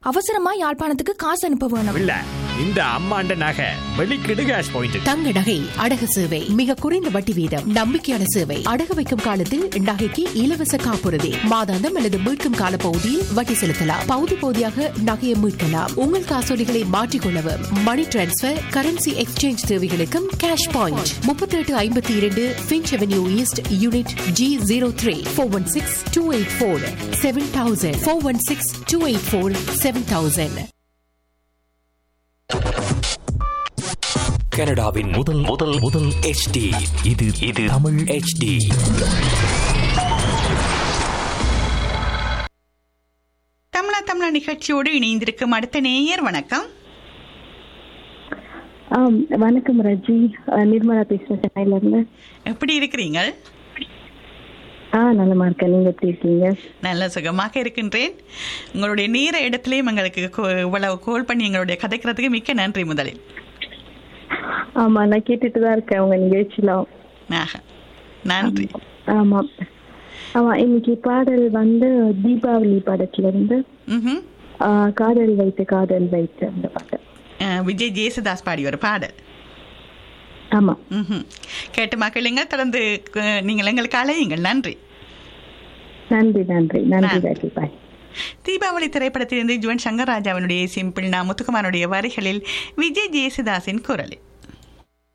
அவசரமா யாழ்ப்பாணத்துக்கு காசு அனுப்ப வேணும் இல்ல இந்த அம்மாண்ட நகை வெளிக்கிடு கேஷ் பாயிண்ட் தங்க நகை அடகு சேவை மிக குறைந்த வட்டி வீதம் நம்பிக்கையான சேவை அடகு வைக்கும் காலத்தில் நகைக்கு இலவச காப்புறுதி மாதாந்தம் அல்லது மீட்கும் கால பகுதியில் வட்டி செலுத்தலாம் பகுதி பகுதியாக நகையை மீட்கலாம் உங்கள் காசோலிகளை மாற்றிக்கொள்ளவும் மணி டிரான்ஸ்பர் கரன்சி எக்ஸ்சேஞ்ச் தேவைகளுக்கும் கேஷ் பாயிண்ட் முப்பத்தி எட்டு ஐம்பத்தி இரண்டு Finch Avenue East unit G zero three four one six two eight four seven thousand four one six two eight four seven thousand கனடாவின் முதல் முதல் முதல் HD இது இது தமிழ் HD தமிழா தமிழா நிகழ்ச்சியோடு இணைந்திருக்கும் அடுத்த நேயர் வணக்கம் ஆம் வணக்கம் ரஜி அஹ், நிர்மலா பேசுறேன் சென்னையில இருந்து எப்படி இருக்கிறீங்க ஆ நலமா இருக்கேன் நீங்க எப்படி இருக்கீங்க நல்ல சுகமாக இருக்கின்றேன் உங்களுடைய நேர இடத்திலேயும் எங்களுக்கு கோ- இவ்வளவு கோல் பண்ணி எங்களுடைய கதைக்கிறதுக்கு மிக்க நன்றி முதலில் ஆமா நான் கேட்டுட்டு தான் இருக்கேன் உங்க நிகழ்ச்சிலாம் ஆக. நன்றி ஆமா ஆமா இன்னைக்கு பாடல் வந்து தீபாவளி படத்துல இருந்து ம்ஹும். ஆ, காதல் வைத்து காதல் வைத்து அந்த பாடல் அஹ், விஜய் ஜேசுதாஸ் பாடி ஒரு பாடல் ஆமா ம்ஹும். கேட்டு மக்களுங்க தொடர்ந்து அஹ், நீங்கள் எங்களுக்கு அழையுங்கள் நன்றி நன்றி நன்றி நன்றி நன்றி. ரஜி பாய் தீபாவளி திரைப்படத்திலிருந்து ஜுவன் சங்கர் ராஜாவினுடைய சிம்பிள் நா முத்துக்குமாரனுடைய வரிகளில் விஜய் ஜேசுதாஸின் குரலில்